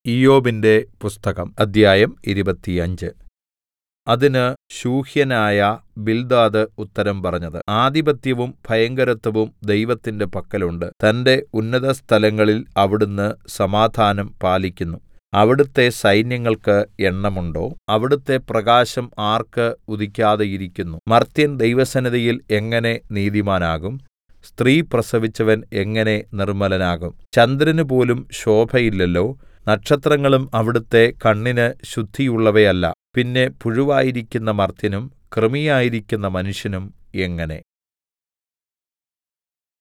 ഇയ്യോബിന്റെ പുസ്തകം അദ്ധ്യായം ഇരുപത്തിയഞ്ച് അതിന് ശൂഹ്യനായ ബിൽദാദ് ഉത്തരം പറഞ്ഞത് ആധിപത്യവും ഭയങ്കരത്വവും ദൈവത്തിന്റെ പക്കൽ ഉണ്ട് തന്റെ ഉന്നതസ്ഥലങ്ങളിൽ അവിടുന്ന് സമാധാനം പാലിക്കുന്നു അവിടുത്തെ സൈന്യങ്ങൾക്ക് എണ്ണമുണ്ടോ അവിടുത്തെ പ്രകാശം ആർക്ക് ഉദിക്കാതെയിരിക്കുന്നു മർത്യൻ ദൈവസന്നിധിയിൽ എങ്ങനെ നീതിമാനാകും സ്ത്രീ പ്രസവിച്ചവൻ എങ്ങനെ നിർമ്മലനാകും ചന്ദ്രനുപോലും ശോഭയില്ലല്ലോ നക്ഷത്രങ്ങളും അവിടുത്തെ കണ്ണിന് ശുദ്ധിയുള്ളവയല്ല പിന്നെ പുഴുവായിരിക്കുന്ന മർത്യനും കൃമിയായിരിക്കുന്ന മനുഷ്യനും എങ്ങനെ